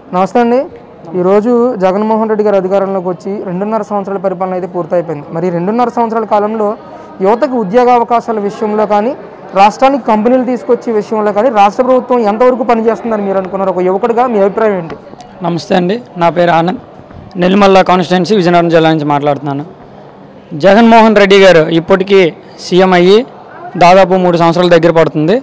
నమస్తే అండి ఈరోజు జగన్మోహన్ రెడ్డి గారు అధికారంలోకి వచ్చి రెండున్నర సంవత్సరాల పరిపాలన అయితే పూర్తయిపోయింది మరి రెండున్నర సంవత్సరాల కాలంలో యువతకు ఉద్యోగ అవకాశాల విషయంలో కానీ రాష్ట్రానికి కంపెనీలు తీసుకొచ్చే విషయంలో కానీ రాష్ట్ర ప్రభుత్వం ఎంతవరకు పనిచేస్తుందని మీరు అనుకున్నారు ఒక యువకుడిగా మీ అభిప్రాయం ఏంటి నమస్తే అండి నా పేరు ఆనంద్ నెల్లిమల్ల కాన్స్టిట్యున్సీ విజయనగరం జిల్లా నుంచి మాట్లాడుతున్నాను జగన్మోహన్ రెడ్డి గారు ఇప్పటికీ సీఎం అయ్యి దాదాపు మూడు సంవత్సరాల దగ్గర పడుతుంది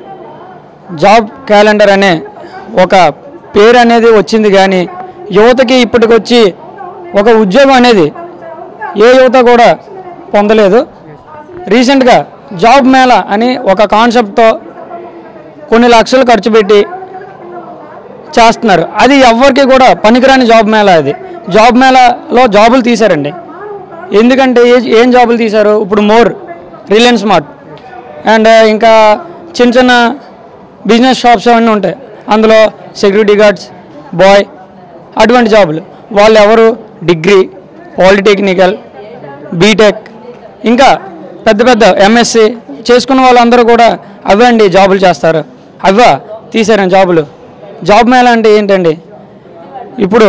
జాబ్ క్యాలెండర్ అనే ఒక పేరు అనేది వచ్చింది కానీ యువతకి ఇప్పటికొచ్చి ఒక ఉద్యోగం అనేది ఏ యువత కూడా పొందలేదు రీసెంట్గా జాబ్ మేళ అని ఒక కాన్సెప్ట్తో కొన్ని లక్షలు ఖర్చు పెట్టి చేస్తున్నారు అది ఎవరికి కూడా పనికిరాని జాబ్ మేళా అది జాబ్ మేళాలో జాబులు తీశారండి ఎందుకంటే ఏ- ఏం జాబులు తీశారు ఇప్పుడు మోర్ రిలయన్స్ స్మార్ట్ అండ్ ఇంకా చిన్న చిన్న బిజినెస్ షాప్స్ అవన్నీ ఉంటాయి అందులో సెక్యూరిటీ గార్డ్స్ బాయ్ అటువంటి జాబులు వాళ్ళు ఎవరు డిగ్రీ పాలిటెక్నికల్ బీటెక్ ఇంకా పెద్ద పెద్ద ఎంఎస్సి చేసుకున్న వాళ్ళందరూ కూడా అవే అండి జాబులు చేస్తారు అవా తీసారండి జాబులు జాబ్ మేళ అంటే ఏంటండి ఇప్పుడు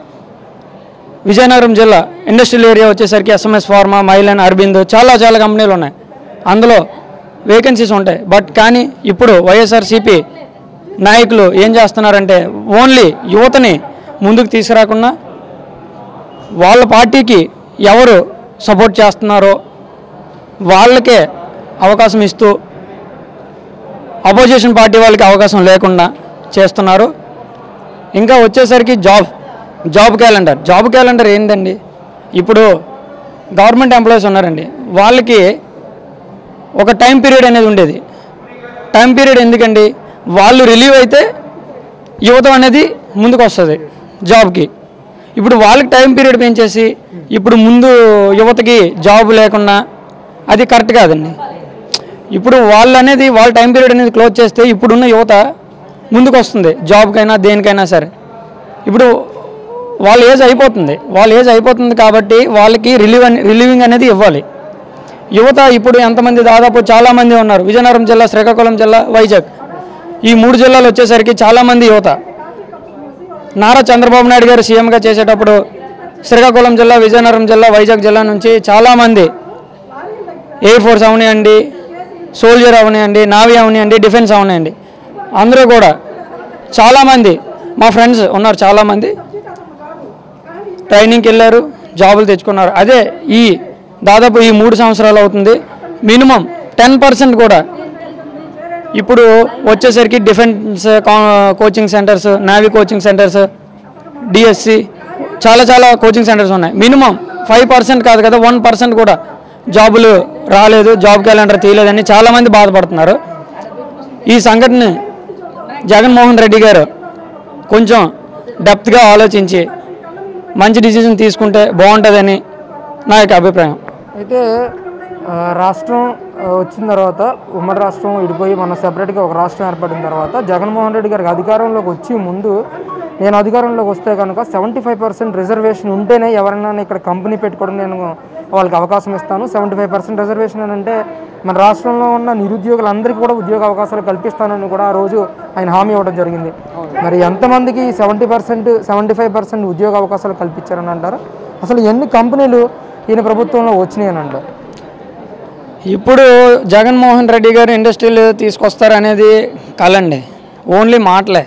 విజయనగరం జిల్లా ఇండస్ట్రియల్ ఏరియా వచ్చేసరికి ఎస్ఎంఎస్ ఫార్మా మైలన్ అరబింద్ చాలా చాలా కంపెనీలు ఉన్నాయి అందులో వేకెన్సీస్ ఉంటాయి బట్ కానీ ఇప్పుడు వైఎస్ఆర్సీపీ నాయకులు ఏం చేస్తున్నారంటే ఓన్లీ యువతని ముందుకు తీసుకురాకుండా వాళ్ళ పార్టీకి ఎవరు సపోర్ట్ చేస్తున్నారో వాళ్ళకే అవకాశం ఇస్తూ అపోజిషన్ పార్టీ వాళ్ళకి అవకాశం లేకుండా చేస్తున్నారు ఇంకా వచ్చేసరికి job job calendar job calendar ఏంటండి ఇప్పుడు గవర్నమెంట్ ఎంప్లాయీస్ ఉన్నారండి వాళ్ళకి ఒక టైం పీరియడ్ అనేది ఉండేది టైం పీరియడ్ ఎందుకండి వాళ్ళు రిలీవ్ అయితే యువత అనేది ముందుకు వస్తుంది జాబ్కి ఇప్పుడు వాళ్ళకి టైం పీరియడ్ పెంచేసి ఇప్పుడు ముందు యువతకి జాబ్ లేకుండా అది కరెక్ట్ కాదండి ఇప్పుడు వాళ్ళు అనేది వాళ్ళ టైం పీరియడ్ అనేది క్లోజ్ చేస్తే ఇప్పుడున్న యువత ముందుకు వస్తుంది జాబ్కైనా దేనికైనా సరే ఇప్పుడు వాళ్ళ ఏజ్ అయిపోతుంది వాళ్ళ ఏజ్ అయిపోతుంది కాబట్టి వాళ్ళకి రిలీవ్ అని రిలీవింగ్ అనేది ఇవ్వాలి యువత ఇప్పుడు ఎంతమంది దాదాపు చాలామంది ఉన్నారు విజయనగరం జిల్లా శ్రీకాకుళం జిల్లా వైజాగ్ ఈ మూడు జిల్లాలు వచ్చేసరికి చాలామంది యువత నారా చంద్రబాబు నాయుడు గారు సీఎంగా చేసేటప్పుడు శ్రీకాకుళం జిల్లా విజయనగరం జిల్లా వైజాగ్ జిల్లా నుంచి చాలామంది ఎయిర్ ఫోర్స్ అవనివ్వండి సోల్జర్ అవనివ్వండి నావీ అవనివ్వండి డిఫెన్స్ అవనివ్వండి అందరూ కూడా చాలామంది మా ఫ్రెండ్స్ ఉన్నారు చాలామంది ట్రైనింగ్కి వెళ్ళారు జాబులు తెచ్చుకున్నారు అదే ఈ దాదాపు ఈ మూడు సంవత్సరాలు అవుతుంది మినిమం టెన్ పర్సెంట్ కూడా ఇప్పుడు వచ్చేసరికి డిఫెన్స్ కా- coaching centres navy coaching centres DSC చాలా చాలా కోచింగ్ సెంటర్స్ ఉన్నాయి మినిమం ఫైవ్ పర్సెంట్ కాదు కదా వన్ పర్సెంట్ కూడా జాబులు రాలేదు జాబ్ క్యాలెండర్ తీయలేదని చాలామంది బాధపడుతున్నారు ఈ సంఘటన జగన్మోహన్ రెడ్డి గారు కొంచెం డెప్త్గా ఆలోచించి మంచి డిసిజన్ తీసుకుంటే బాగుంటుందని నా యొక్క అభిప్రాయం అయితే ఆ, రాష్ట్రం ఆ, వచ్చిన తర్వాత ఉమ్మడి రాష్ట్రం విడిపోయి మన సెపరేట్గా ఒక రాష్ట్రం ఏర్పడిన తర్వాత జగన్మోహన్ రెడ్డి గారికి అధికారంలోకి వచ్చి ముందు నేను అధికారంలోకి వస్తే కనుక సెవెంటీ ఫైవ్ పర్సెంట్ రిజర్వేషన్ ఉంటేనే ఎవరైనా ఇక్కడ కంపెనీ పెట్టుకోవడం నేను వాళ్ళకి అవకాశం ఇస్తాను సెవెంటీ ఫైవ్ పర్సెంట్ రిజర్వేషన్ అని అంటే మన రాష్ట్రంలో ఉన్న నిరుద్యోగులందరికీ కూడా ఉద్యోగ అవకాశాలు కల్పిస్తానని కూడా ఆ రోజు ఆయన హామీ ఇవ్వడం జరిగింది మరి ఎంతమందికి seventy percent seventy five percent ఉద్యోగ అవకాశాలు కల్పించారని అంటారు అసలు ఎన్ని కంపెనీలు ఈయన ప్రభుత్వంలో వచ్చినాయి అని అంటారు ఇప్పుడు జగన్మోహన్ రెడ్డి గారు ఇండస్ట్రీలు తీసుకొస్తారనేది కలండి ఓన్లీ మాటలే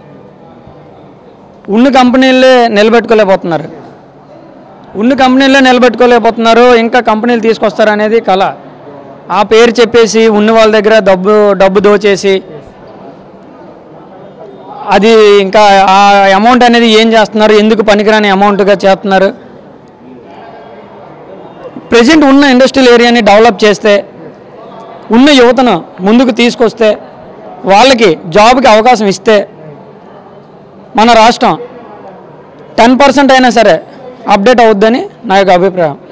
ఉన్న కంపెనీలే నిలబెట్టుకోలేకపోతున్నారు ఉన్న కంపెనీలే నిలబెట్టుకోలేకపోతున్నారు ఇంకా కంపెనీలు తీసుకొస్తారనేది కళ ఆ పేరు చెప్పేసి ఉన్న వాళ్ళ దగ్గర డబ్బు డబ్బు దోచేసి అది ఇంకా ఆ అమౌంట్ అనేది ఏం చేస్తున్నారు ఎందుకు పనికిరాని అమౌంట్గా చేస్తున్నారు ప్రజెంట్ ఉన్న ఇండస్ట్రియల్ ఏరియాని డెవలప్ చేస్తే ఉన్న యువతను ముందుకు తీసుకొస్తే వాళ్ళకి జాబ్కి అవకాశం ఇస్తే మన రాష్ట్రం టెన్ పర్సెంట్ అయినా సరే అప్డేట్ అవుద్దని నా యొక్క అభిప్రాయం